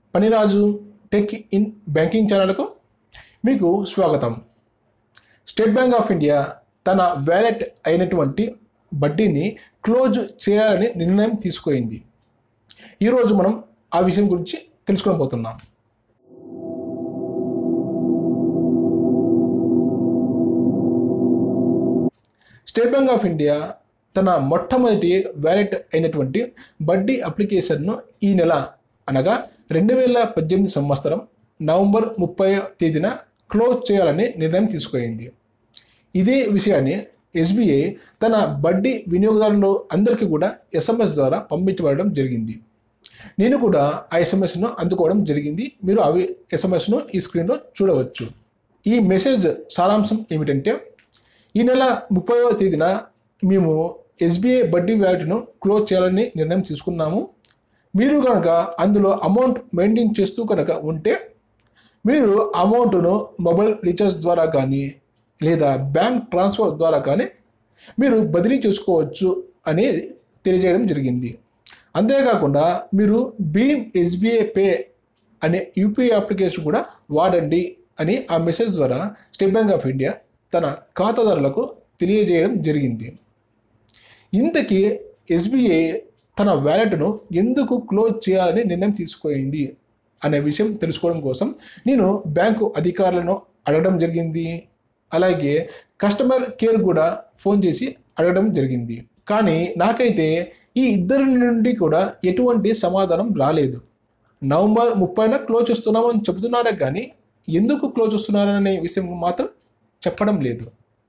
పనిరాజు tech in banking ఛానల్కు మీకు స్వాగతం స్టేట్ బ్యాంక్ ఆఫ్ ఇండియా తన వ్యాలెట్ అయినటువంటి వడ్డీని క్లోజ్ చేయాలని నిర్ణయం తీసుకుంది ఈరోజు మనం ఆ విషయం గురించి తెలుసుకోబోతున్నాం స్టేట్ బ్యాంక్ ఆఫ్ ఇండియా తన మొట్టమొదటి వ్యాలెట్ అయినటువంటి బడ్డీ అప్లికేషన్ను ఈ నెల అనగా రెండు వేల పద్దెనిమిది సంవత్సరం నవంబర్ ముప్పై తేదీన క్లోజ్ చేయాలని నిర్ణయం తీసుకుంది ఇదే విషయాన్ని ఎస్బీఐ తన బడ్డీ వినియోగదారులు అందరికీ కూడా ఎస్ఎంఎస్ ద్వారా పంపించబడడం జరిగింది నేను కూడా ఆ ఎస్ఎంఎస్ను అందుకోవడం జరిగింది మీరు అవి ఎస్ఎంఎస్ను ఈ స్క్రీన్లో చూడవచ్చు ఈ మెసేజ్ సారాంశం ఏమిటంటే ఈ నెల ముప్పైవ తేదీన మేము ఎస్బీఐ వడ్డీ వ్యాలెట్ను క్లోజ్ చేయాలని నిర్ణయం తీసుకున్నాము మీరు కనుక అందులో అమౌంట్ మెయింటైన్ చేస్తూ కనుక ఉంటే మీరు అమౌంట్ను మొబైల్ రీఛార్జ్ ద్వారా కానీ లేదా బ్యాంక్ ట్రాన్స్ఫర్ ద్వారా కానీ మీరు బదిలీ చేసుకోవచ్చు అని తెలియజేయడం జరిగింది అంతేకాకుండా మీరు భీమ్ ఎస్బీఐ పే అనే యూపీఐ అప్లికేషన్ కూడా వాడండి అని ఆ మెసేజ్ ద్వారా స్టేట్ బ్యాంక్ ఆఫ్ ఇండియా తన ఖాతాదారులకు తెలియజేయడం జరిగింది ఇంతకీ ఎస్బీఐ తన వ్యాలెట్ను ఎందుకు క్లోజ్ చేయాలని నిర్ణయం తీసుకుంది అనే విషయం తెలుసుకోవడం కోసం నేను బ్యాంకు అధికారులను అడగడం జరిగింది అలాగే కస్టమర్ కేర్ కూడా ఫోన్ చేసి అడగడం జరిగింది కానీ నాకైతే ఈ ఇద్దరి నుండి కూడా ఎటువంటి సమాధానం రాలేదు నవంబర్ ముప్పైన క్లోజ్ చేస్తున్నామని చెబుతున్నారే కానీ ఎందుకు క్లోజ్ చేస్తున్నారనే విషయం మాత్రం చెప్పడం లేదు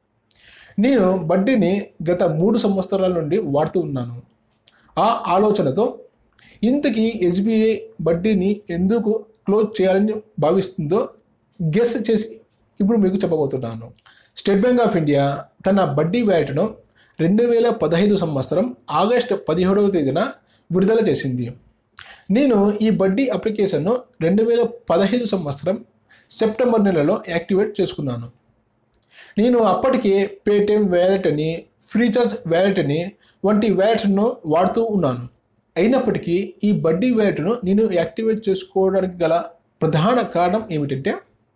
నేను బడ్డీని గత మూడు సంవత్సరాల నుండి వాడుతూ ఉన్నాను ఆ ఆలోచనతో ఇంతకీ ఎస్బీఐ బడ్డీని ఎందుకు క్లోజ్ చేయాలని భావిస్తుందో గెస్ చేసి ఇప్పుడు మీకు చెప్పబోతున్నాను స్టేట్ బ్యాంక్ ఆఫ్ ఇండియా తన బడ్డీ వ్యాట్ను రెండు వేల పదహైదు సంవత్సరం ఆగస్టు పదిహేడవ తేదీన విడుదల చేసింది నేను ఈ బడ్డీ అప్లికేషన్ను రెండు వేల పదహైదు సంవత్సరం సెప్టెంబర్ నెలలో యాక్టివేట్ చేసుకున్నాను నేను అప్పటికే పేటిఎం వ్యాలెట్ అని ఫ్రీచార్జ్ వ్యాలెట్ అని వంటి వ్యాలెట్ను వాడుతూ ఉన్నాను అయినప్పటికీ ఈ బడ్డీ వ్యాలెట్ను నేను యాక్టివేట్ చేసుకోవడానికి గల ప్రధాన కారణం ఏమిటంటే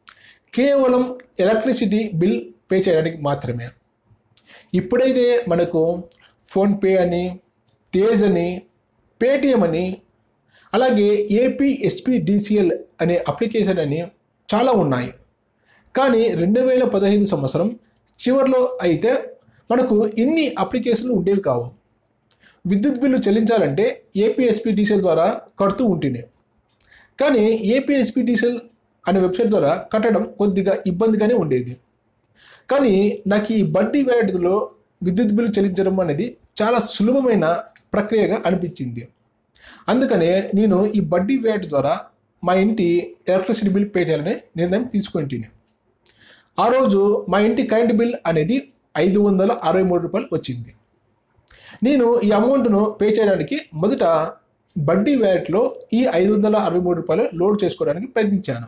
కేవలం ఎలక్ట్రిసిటీ బిల్ పే చేయడానికి మాత్రమే ఇప్పుడైతే మనకు ఫోన్పే అని తేజ్ అని పేటిఎం అని అలాగే ఏపీ ఎస్పీ డిసిఎల్ అనే అప్లికేషన్ అని చాలా ఉన్నాయి కానీ రెండు వేల పదహైదు సంవత్సరం చివరిలో అయితే మనకు ఇన్ని అప్లికేషన్లు ఉండేవి కావు విద్యుత్ బిల్లు చెల్లించాలంటే ఏపీఎస్పీడీసీఎల్ ద్వారా కడుతూ ఉంటేనే కానీ ఏపీఎస్పీడీసీఎల్ అనే వెబ్సైట్ ద్వారా కట్టడం కొద్దిగా ఇబ్బందిగానే ఉండేది కానీ నాకు ఈ బడ్డీ వ్యాలెట్లో విద్యుత్ బిల్లు చెల్లించడం అనేది చాలా సులభమైన ప్రక్రియగా అనిపించింది అందుకనే నేను ఈ బడ్డీ వ్యాలెట్ ద్వారా మా ఇంటి ఎలక్ట్రిసిటీ బిల్ పే చేయాలని నిర్ణయం తీసుకుంటున్నాను ఆ రోజు మా ఇంటి కరెంట్ బిల్ అనేది ఐదు వందల అరవై మూడు రూపాయలు వచ్చింది నేను ఈ అమౌంట్ను పే చేయడానికి మొదట బడ్డీ వ్యాలెట్లో ఈ ఐదు వందల అరవై మూడు రూపాయలు లోడ్ చేసుకోవడానికి ప్రయత్నించాను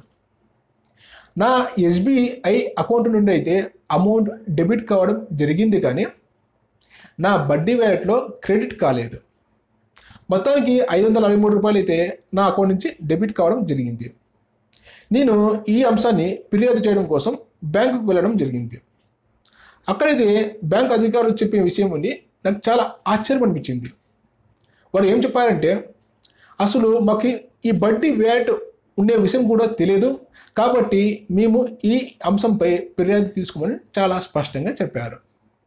నా ఎస్బీఐ అకౌంట్ నుండి అయితే అమౌంట్ డెబిట్ కావడం జరిగింది కానీ నా బడ్డీ వ్యాలెట్లో క్రెడిట్ కాలేదు మొత్తానికి ఐదు వందల అరవై మూడు రూపాయలు అయితే నా అకౌంట్ నుంచి డెబిట్ కావడం జరిగింది నేను ఈ అంశాన్ని ఫిర్యాదు చేయడం కోసం బ్యాంకుకు వెళ్ళడం జరిగింది అక్కడైతే బ్యాంక్ అధికారులు చెప్పిన విషయం ఉండి నాకు చాలా ఆశ్చర్యం అనిపించింది వారు ఏం చెప్పారంటే అసలు మాకు ఈ బడ్డీ వ్యాట్ ఉండే విషయం కూడా తెలియదు కాబట్టి మేము ఈ అంశంపై ఫిర్యాదు తీసుకోమని చాలా స్పష్టంగా చెప్పారు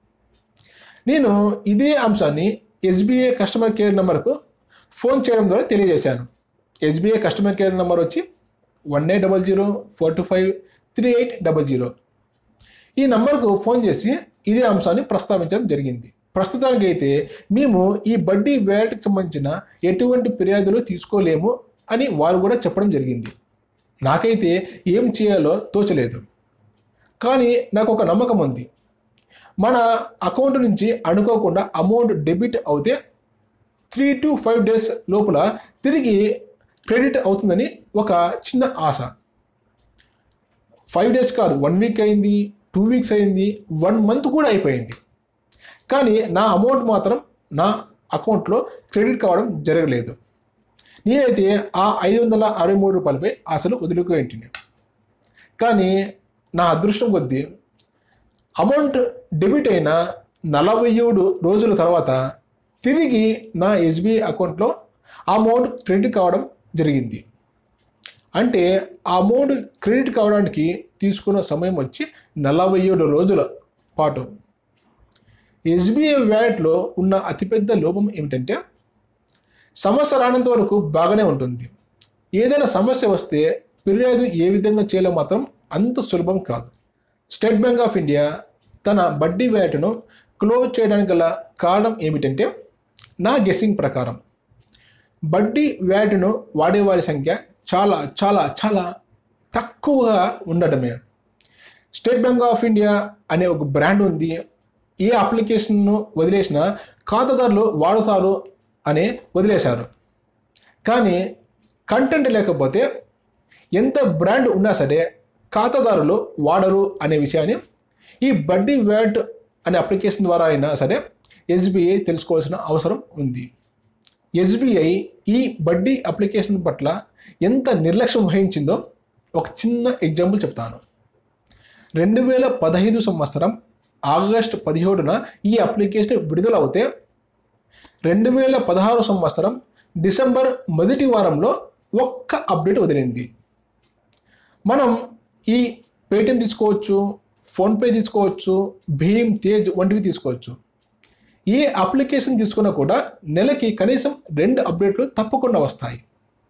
నేను ఇదే అంశాన్ని ఎస్బీఐ కస్టమర్ కేర్ నెంబర్కు ఫోన్ చేయడం ద్వారా తెలియజేశాను ఎస్బీఐ కస్టమర్ కేర్ నెంబర్ వచ్చి one eight double zero four two five three eight double zero ఈ నంబర్కు ఫోన్ చేసి ఇదే అంశాన్ని ప్రస్తావించడం జరిగింది ప్రస్తుతానికి అయితే మేము ఈ బడ్డీ వ్యాలెట్కి సంబంధించిన ఎటువంటి ఫిర్యాదులు తీసుకోలేము అని వారు కూడా చెప్పడం జరిగింది నాకైతే ఏం చేయాలో తోచలేదు కానీ నాకు ఒక నమ్మకం ఉంది మన అకౌంట్ నుంచి అనుకోకుండా అమౌంట్ డెబిట్ అవుతే త్రీ టు ఫైవ్ డేస్ లోపల తిరిగి క్రెడిట్ అవుతుందని ఒక చిన్న ఆశ ఫైవ్ డేస్ కాదు వన్ వీక్ అయింది టూ వీక్స్ అయింది వన్ మంత్ కూడా అయిపోయింది కానీ నా అమౌంట్ మాత్రం నా అకౌంట్లో క్రెడిట్ కావడం జరగలేదు నేనైతే ఆ ఐదు వందల అరవై మూడు రూపాయలపై అసలు వదులుకుంటుంది కానీ నా అదృష్టం కొద్దీ అమౌంట్ డెబిట్ అయిన నలభై ఏడు రోజుల తర్వాత తిరిగి నా ఎస్బీఐ అకౌంట్లో ఆ అమౌంట్ క్రెడిట్ కావడం జరిగింది అంటే ఆ అమౌంట్ క్రెడిట్ కావడానికి తీసుకున్న సమయం వచ్చి నలభై ఏడు రోజుల పాటు ఎస్బీఐ వ్యాలెట్లో ఉన్న అతిపెద్ద లోపం ఏమిటంటే సమస్య రానంత వరకు బాగానే ఉంటుంది ఏదైనా సమస్య వస్తే ఫిర్యాదు ఏ విధంగా చేయాలో మాత్రం అంత సులభం కాదు స్టేట్ బ్యాంక్ ఆఫ్ ఇండియా తన వడ్డీ వ్యాట్ను క్లోజ్ చేయడానికి గల కారణం ఏమిటంటే నా గెస్సింగ్ ప్రకారం వడ్డీ వ్యాట్ను వాడేవారి సంఖ్య చాలా చాలా చాలా తక్కువగా ఉండడమే స్టేట్ బ్యాంక్ ఆఫ్ ఇండియా అనే ఒక బ్రాండ్ ఉంది ఏ అప్లికేషన్ను వదిలేసినా ఖాతాదారులు వాడుతారు అని వదిలేశారు కానీ కంటెంట్ లేకపోతే ఎంత బ్రాండ్ ఉన్నా సరే ఖాతాదారులు వాడరు అనే విషయాన్ని ఈ బడ్డీ వ్యాట్ అనే అప్లికేషన్ ద్వారా అయినా సరే ఎస్బీఐ తెలుసుకోవాల్సిన అవసరం ఉంది ఎస్బీఐ ఈ బడ్డీ అప్లికేషన్ పట్ల ఎంత నిర్లక్ష్యం వహించిందో ఒక చిన్న ఎగ్జాంపుల్ చెప్తాను రెండు వేల పదహైదు సంవత్సరం ఆగస్టు పదిహేడున ఈ అప్లికేషన్ విడుదలవుతే రెండు వేల పదహారు సంవత్సరం డిసెంబర్ మొదటి వారంలో ఒక్క అప్డేట్ వదిలింది మనం ఈ పేటిఎం తీసుకోవచ్చు ఫోన్పే తీసుకోవచ్చు భీమ్ తేజ్ వంటివి తీసుకోవచ్చు ఏ అప్లికేషన్ తీసుకున్నా కూడా నెలకి కనీసం రెండు అప్డేట్లు తప్పకుండా వస్తాయి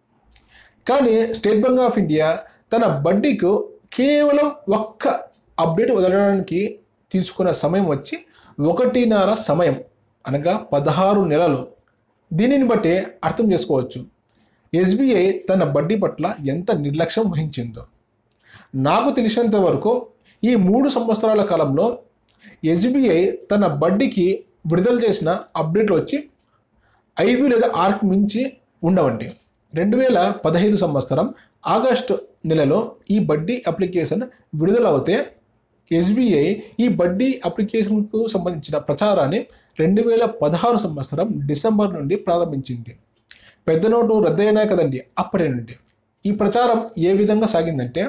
కానీ స్టేట్ బ్యాంక్ ఆఫ్ ఇండియా తన బడ్డీకు కేవలం ఒక్క అప్డేట్ వదలడానికి తీసుకున్న సమయం వచ్చి ఒకటిన్నర సమయం అనగా పదహారు నెలలు దీనిని బట్టి అర్థం చేసుకోవచ్చు ఎస్బీఐ తన బడ్డీ పట్ల ఎంత నిర్లక్ష్యం వహించిందో నాకు తెలిసినంత వరకు ఈ మూడు సంవత్సరాల కాలంలో ఎస్బీఐ తన బడ్డీకి విడుదల చేసిన అప్డేట్లు వచ్చి ఐదు లేదా ఆరుకు మించి ఉండవండి రెండు వేల పదహైదు సంవత్సరం ఆగస్టు నెలలో ఈ బడ్డీ అప్లికేషన్ విడుదలవుతే ఎస్బీఐ ఈ బడ్డీ అప్లికేషన్కు సంబంధించిన ప్రచారాన్ని రెండు వేల పదహారు సంవత్సరం డిసెంబర్ నుండి ప్రారంభించింది పెద్ద నోటు రద్దయినా కదండి అప్పటి నుండి ఈ ప్రచారం ఏ విధంగా సాగిందంటే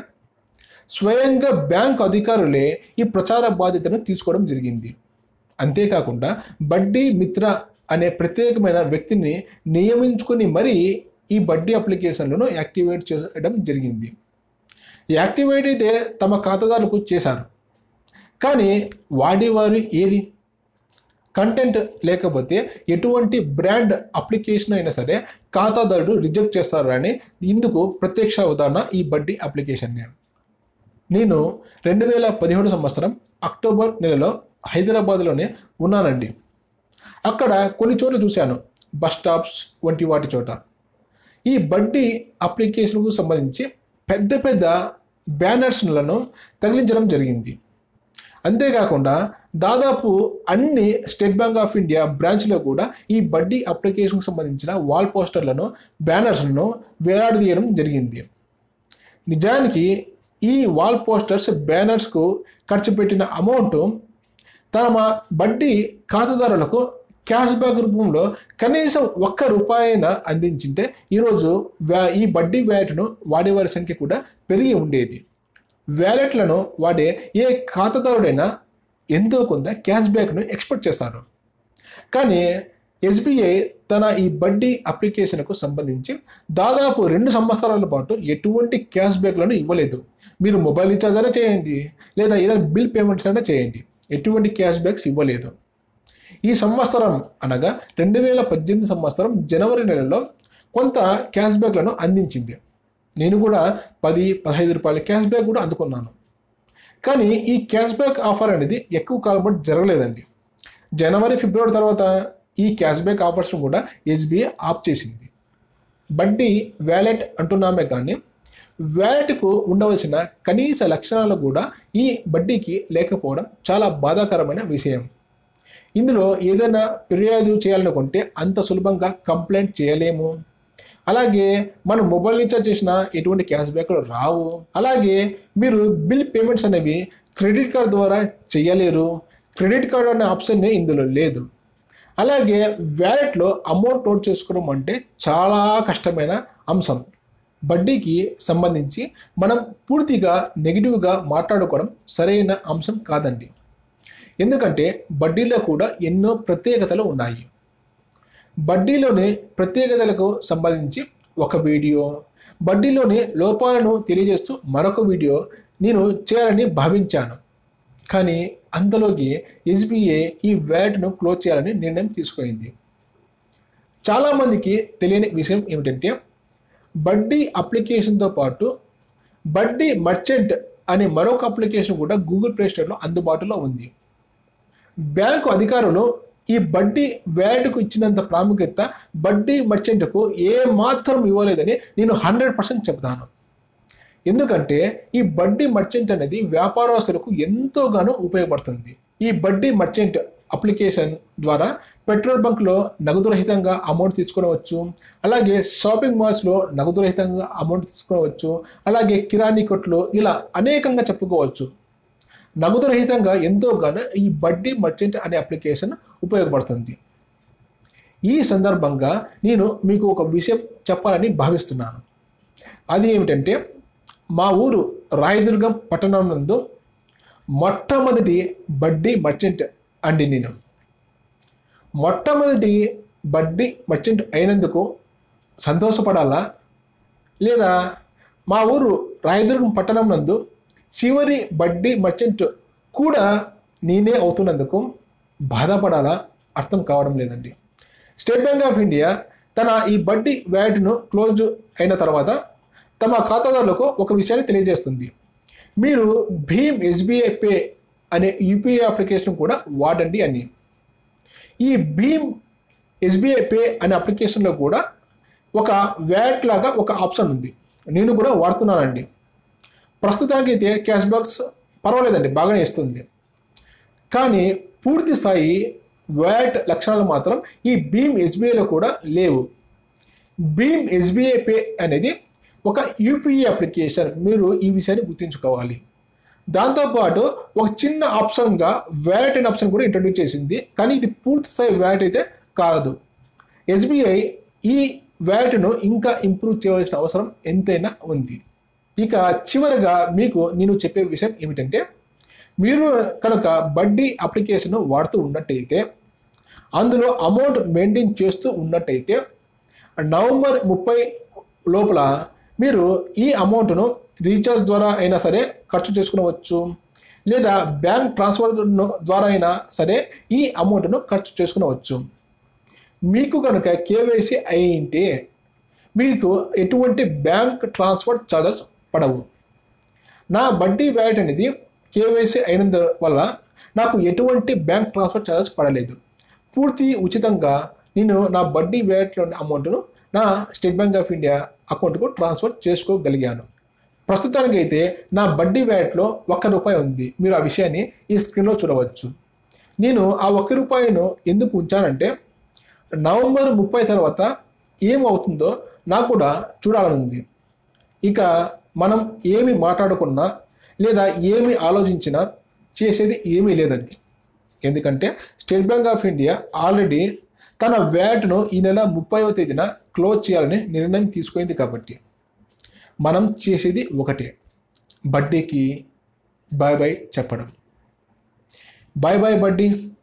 స్వయంగా బ్యాంక్ అధికారులే ఈ ప్రచార బాధ్యతను తీసుకోవడం జరిగింది అంతేకాకుండా బడ్డీ మిత్ర అనే ప్రత్యేకమైన వ్యక్తిని నియమించుకుని మరీ ఈ బడ్డీ అప్లికేషన్లను యాక్టివేట్ చేయడం జరిగింది యాక్టివేట్ అయితే తమ ఖాతాదారులకు చేశారు కానీ వాడేవారు ఏది కంటెంట్ లేకపోతే ఎటువంటి బ్రాండ్ అప్లికేషన్ అయినా సరే ఖాతాదారుడు రిజెక్ట్ చేస్తారు అని ఇందుకు ప్రత్యక్ష ఉదాహరణ ఈ బడ్డీ అప్లికేషన్ నేను రెండు వేల పదిహేడు సంవత్సరం అక్టోబర్ నెలలో హైదరాబాద్లోనే ఉన్నానండి అక్కడ కొన్ని చోట్ల చూశాను బస్ స్టాప్స్ వంటి వాటి చోట ఈ బడ్డీ అప్లికేషన్కు సంబంధించి పెద్ద పెద్ద బ్యానర్స్లను తగిలించడం జరిగింది అంతేకాకుండా దాదాపు అన్ని స్టేట్ బ్యాంక్ ఆఫ్ ఇండియా బ్రాంచ్లో కూడా ఈ బడ్డీ అప్లికేషన్కి సంబంధించిన వాల్ పోస్టర్లను బ్యానర్స్లను వేలాడదీయడం జరిగింది నిజానికి ఈ వాల్ పోస్టర్స్ బ్యానర్స్కు ఖర్చు పెట్టిన అమౌంట్ తమ బడ్డీ ఖాతాదారులకు క్యాష్ బ్యాక్ రూపంలో కనీసం ఒక్క రూపాయినా అందించింటే ఈరోజు వ్యా ఈ బడ్డీ వ్యాట్ను వాడేవారి సంఖ్య కూడా పెరిగి ఉండేది వ్యాలెట్లను వాడే ఏ ఖాతాదారుడైనా ఎంతో కొంత క్యాష్ బ్యాక్ను ఎక్స్పెక్ట్ చేస్తారు కానీ ఎస్బీఐ తన ఈ బడ్డీ అప్లికేషన్కు సంబంధించి దాదాపు రెండు సంవత్సరాల పాటు ఎటువంటి క్యాష్ బ్యాక్లను ఇవ్వలేదు మీరు మొబైల్ రీఛార్జ్ అయినా చేయండి లేదా ఏదైనా బిల్ పేమెంట్స్ అయినా చేయండి ఎటువంటి క్యాష్ బ్యాక్స్ ఇవ్వలేదు ఈ సంవత్సరం అనగా రెండు వేల పద్దెనిమిది సంవత్సరం జనవరి నెలలో కొంత క్యాష్ బ్యాక్లను అందించింది నేను కూడా పది పదహైదు రూపాయల క్యాష్ బ్యాక్ కూడా అందుకున్నాను కానీ ఈ క్యాష్ బ్యాక్ ఆఫర్ అనేది ఎక్కువ కాలం పాటు జరగలేదండి జనవరి ఫిబ్రవరి తర్వాత ఈ క్యాష్ బ్యాక్ ఆఫర్స్ కూడా ఎస్బీఐ ఆఫ్ చేసింది బడ్డీ వ్యాలెట్ అంటున్నామే కానీ వ్యాలెట్కు ఉండవలసిన కనీస లక్షణాలు కూడా ఈ బడ్డీకి లేకపోవడం చాలా బాధాకరమైన విషయం ఇందులో ఏదైనా ఫిర్యాదు చేయాలనుకుంటే అంత సులభంగా కంప్లైంట్ చేయలేము అలాగే మనం మొబైల్ రీఛార్జ్ చేసిన ఎటువంటి క్యాష్ బ్యాక్లు రావు అలాగే మీరు బిల్ పేమెంట్స్ అనేవి క్రెడిట్ కార్డ్ ద్వారా చేయలేరు క్రెడిట్ కార్డ్ అనే ఆప్షన్ ఇందులో లేదు అలాగే వ్యాలెట్లో అమౌంట్ నోట్ చేసుకోవడం అంటే చాలా కష్టమైన అంశం వడ్డీకి సంబంధించి మనం పూర్తిగా నెగిటివ్గా మాట్లాడుకోవడం సరైన అంశం కాదండి ఎందుకంటే వడ్డీలో కూడా ఎన్నో ప్రత్యేకతలు ఉన్నాయి వడ్డీలోని ప్రత్యేకతలకు సంబంధించి ఒక వీడియో వడ్డీలోని లోపాలను తెలియజేస్తూ మరొక వీడియో నేను చేయాలని భావించాను కానీ అంతలోకి ఎస్బీఐ ఈ వ్యాట్ను క్లోజ్ చేయాలని నిర్ణయం తీసుకుంది చాలామందికి తెలియని విషయం ఏమిటంటే బడ్డీ అప్లికేషన్తో పాటు బడ్డీ మర్చెంట్ అనే మరొక అప్లికేషన్ కూడా గూగుల్ ప్లే స్టోర్లో అందుబాటులో ఉంది బ్యాంకు అధికారులు ఈ బడ్డీ వ్యాట్కు ఇచ్చినంత ప్రాముఖ్యత బడ్డీ మర్చెంట్కు ఏ మాత్రం ఇవ్వలేదని నేను హండ్రెడ్ పర్సెంట్ చెప్తాను ఎందుకంటే ఈ బడ్డీ మర్చెంట్ అనేది వ్యాపారస్తులకు ఎంతోగానో ఉపయోగపడుతుంది ఈ బడ్డీ మర్చెంట్ అప్లికేషన్ ద్వారా పెట్రోల్ బంక్లో నగదు రహితంగా అమౌంట్ తీసుకునవచ్చు అలాగే షాపింగ్ మాల్స్లో నగదు రహితంగా అమౌంట్ తీసుకునవచ్చు అలాగే కిరాణీ కొట్లు ఇలా అనేకంగా చెప్పుకోవచ్చు నగదు రహితంగా ఎంతోగానో ఈ బడ్డీ మర్చెంట్ అనే అప్లికేషన్ ఉపయోగపడుతుంది ఈ సందర్భంగా నేను మీకు ఒక విషయం చెప్పాలని భావిస్తున్నాను అది ఏమిటంటే మా ఊరు రాయదుర్గం పట్టణం నందు మొట్టమొదటి బడ్డీ మర్చెంట్ అండి నేను మొట్టమొదటి బడ్డీ మర్చెంట్ అయినందుకు సంతోషపడాలా లేదా మా ఊరు రాయదుర్గం పట్టణం నందు చివరి బడ్డీ మర్చెంట్ కూడా నేనే అవుతున్నందుకు బాధపడాలా అర్థం కావడం లేదండి స్టేట్ బ్యాంక్ ఆఫ్ ఇండియా తన ఈ బడ్డీ వ్యాట్ను క్లోజ్ అయిన తర్వాత తమ ఖాతాదారులకు ఒక విషయాన్ని తెలియజేస్తుంది మీరు భీమ్ ఎస్బీఐ పే అనే యూపీఐ అప్లికేషన్ కూడా వాడండి అని ఈ భీమ్ ఎస్బీఐ పే అనే అప్లికేషన్లో కూడా ఒక వ్యాట్ లాగా ఒక ఆప్షన్ ఉంది నేను కూడా వాడుతున్నానండి ప్రస్తుతానికి అయితే క్యాష్ బ్యాక్స్ పర్వాలేదండి బాగానే ఇస్తుంది కానీ పూర్తి స్థాయి వ్యాట్ లక్షణాలు మాత్రం ఈ భీమ్ ఎస్బీఐలో కూడా లేవు భీమ్ ఎస్బీఐ పే అనేది ఒక యూపీఐ అప్లికేషన్ మీరు ఈ విషయాన్ని గుర్తుంచుకోవాలి దాంతోపాటు ఒక చిన్న ఆప్షన్గా వ్యాట్ అనే ఆప్షన్ కూడా ఇంట్రడ్యూస్ చేసింది కానీ ఇది పూర్తి స్థాయి వ్యాట్ అయితే కాదు ఎస్బీఐ ఈ వ్యాట్ను ఇంకా ఇంప్రూవ్ చేయవలసిన అవసరం ఎంతైనా ఉంది ఇక చివరగా మీకు నేను చెప్పే విషయం ఏమిటంటే మీరు కనుక బడ్డీ అప్లికేషన్ వాడుతూ ఉన్నట్టయితే అందులో అమౌంట్ మెయింటైన్ చేస్తూ ఉన్నట్టయితే నవంబర్ ముప్పై లోపల మీరు ఈ అమౌంట్ను రీఛార్జ్ ద్వారా అయినా సరే ఖర్చు చేసుకునవచ్చు లేదా బ్యాంక్ ట్రాన్స్ఫర్ ద్వారా అయినా సరే ఈ అమౌంట్ను ఖర్చు చేసుకునవచ్చు మీకు కనుక కేవైసీ అయింటే మీకు ఎటువంటి బ్యాంక్ ట్రాన్స్ఫర్ ఛార్జెస్ పడవు నా బడ్డీ వ్యాట్ అనేది కేవైసీ అయినందు వల్ల నాకు ఎటువంటి బ్యాంక్ ట్రాన్స్ఫర్ ఛార్జెస్ పడలేదు పూర్తి ఉచితంగా నేను నా బడ్డీ వ్యాట్లోని అమౌంట్ను నా స్టేట్ బ్యాంక్ ఆఫ్ ఇండియా అకౌంట్కు ట్రాన్స్ఫర్ చేసుకోగలిగాను ప్రస్తుతానికైతే నా బడ్డీ వ్యాట్లో ఒక్క రూపాయి ఉంది మీరు ఆ విషయాన్ని ఈ స్క్రీన్లో చూడవచ్చు నేను ఆ ఒక్క రూపాయిను ఎందుకు ఉంచానంటే నవంబర్ ముప్పై తర్వాత ఏమవుతుందో నాకు కూడా చూడాలనుంది ఇక మనం ఏమి మాట్లాడుకున్నా లేదా ఏమి ఆలోచించినా చేసేది ఏమీ లేదండి ఎందుకంటే State Bank of India already తన వ్యాట్ను ఈ నెల ముప్పైవ తేదీన క్లోజ్ చేయాలని నిర్ణయం తీసుకుంది కాబట్టి మనం చేసేది ఒకటే బడ్డీకి బాయ్ బాయ్ చెప్పడం బాయ్ బాయ్ బడ్డీ